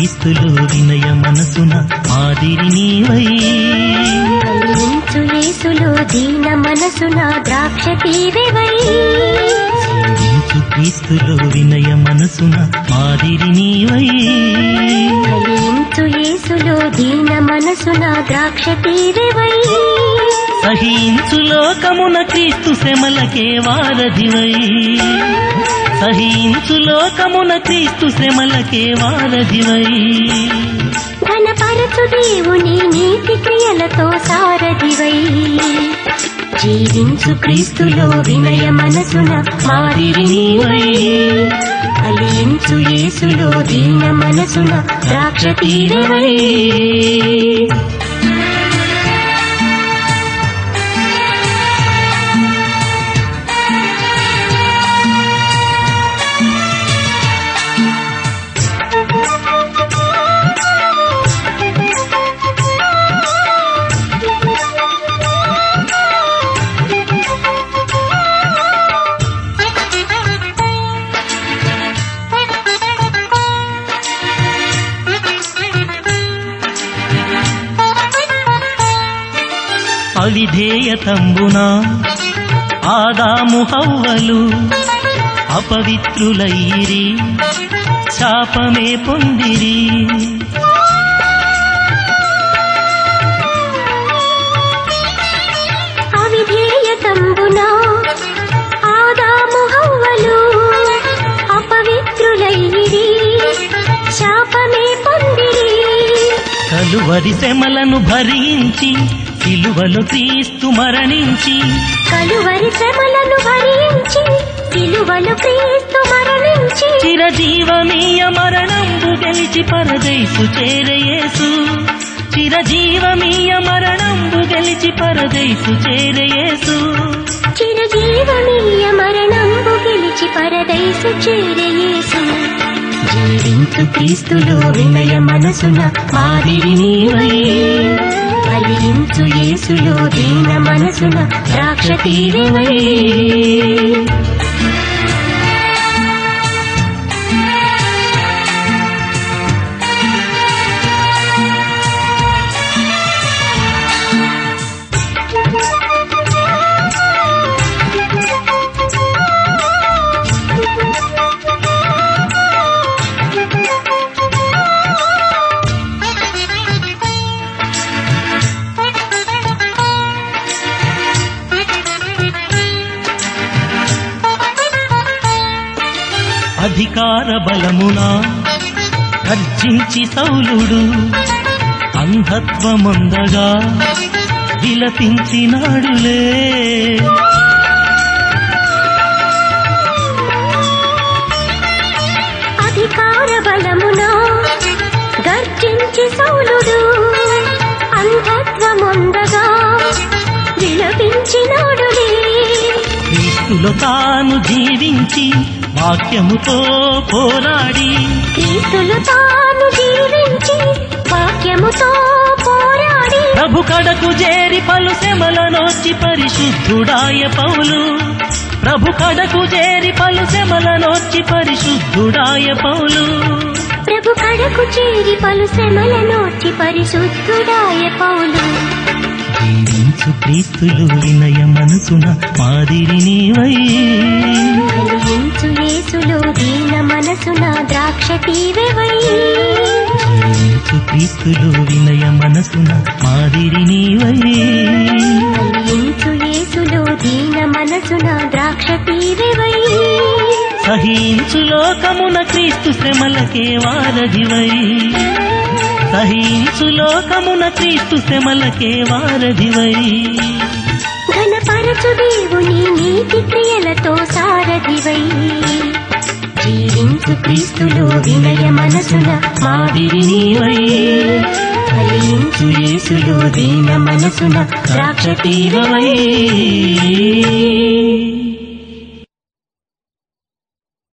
క్రీస్తులు వినయ మనసున మాదిరి నీవై కలిగించు యేసులో దీన మనసున ద్రాక్ష తీవెవై సేవించు క్రీస్తులు వినయ మనసున మాదిరి నీవై కలిగించు యేసులో దీన మనసున ద్రాక్ష తీవెవై సహించు లోకమున క్రీస్తు శ్రమలకే వారధివై సహించు లోకమున క్రీస్తు శ్రమలకే వారధివై ఘనపరచు దేవుని నీతి క్రియలతో సారథివై జీవించు క్రీస్తులో వినయ మనసున మాదిరి నీవై కలిగించు యేసులో దీన మనసున ద్రాక్ష తీవెవై అవిధేయతంబున ఆదాము హవ్వలు అపవిత్రులైరి శాపమే పొందిరి అవిధేయతంబున ఆదాము హవ్వలు అపవిత్రులైరి శాపమే పొందిరి కలువరి శ్రమలను భరించి సిలువలు క్రీస్తు మరణించి కలువరి శ్రమలను భరించి సిలువలు క్రీస్తు మరణించి చిరజీవమీయ మరణంబు గెలిచి పరదైసు చేరయేసు చిరజీవమీయ మరణంబు గెలిచి పరదైసు చేరయేసు చిరజీవమీయ మరణంబు గెలిచి పరదైసు చేరయేసు జీవించు క్రీస్తులో వినయ మనసున మాదిరి నీవై ఫలించు యేసులో దీన మనసున ద్రాక్ష తీరువై అధికార బలమున గర్జించి సౌలుడు అంధత్వముందగా విలపించినాడులే అధికార బలమున గర్జించి సౌలుడు అంధత్వముందగా విలపించినాడులే క్రీస్తులో తాను జీవించి వాక్యముతో పోరాడి క్రీస్తులు తాను జీవించి వాక్యముతో పోరాడి ప్రభు కడకు చేరి పలు శ్రమలనొచ్చి పరిశుద్ధుడాయ పౌలు ప్రభు కడకు చేరి పలు శ్రమలనొచ్చి పరిశుద్ధుడాయ పౌలు ప్రభు కడకు చేరి పలు శ్రమల నోచి పరిశుద్ధుడాయ పౌలు జీవించు క్రీస్తులు వినయ మనసున మాదిరి నీవై కలిగించు యేసులో దీన మనసున ద్రాక్ష తీవెవై జీవించు క్రీస్తులు వినయ మనసున మాదిరి నీవై కలిగించు యేసులో దీన మనసున ద్రాక్ష తీవెవై సహించు లోకమున క్రీస్తు శ్రమలకే వారధివై సహించు లోకమున క్రీస్తు శ్రమలకే వారధివై ఘనపరచు దేవుని నీతి క్రియలతో సారథివై జీవించు క్రీస్తులో వినయ మనసున మాదిరి నీవై ఫలించు యేసులో దీన మనసున ద్రాక్ష తీరవై తీరవై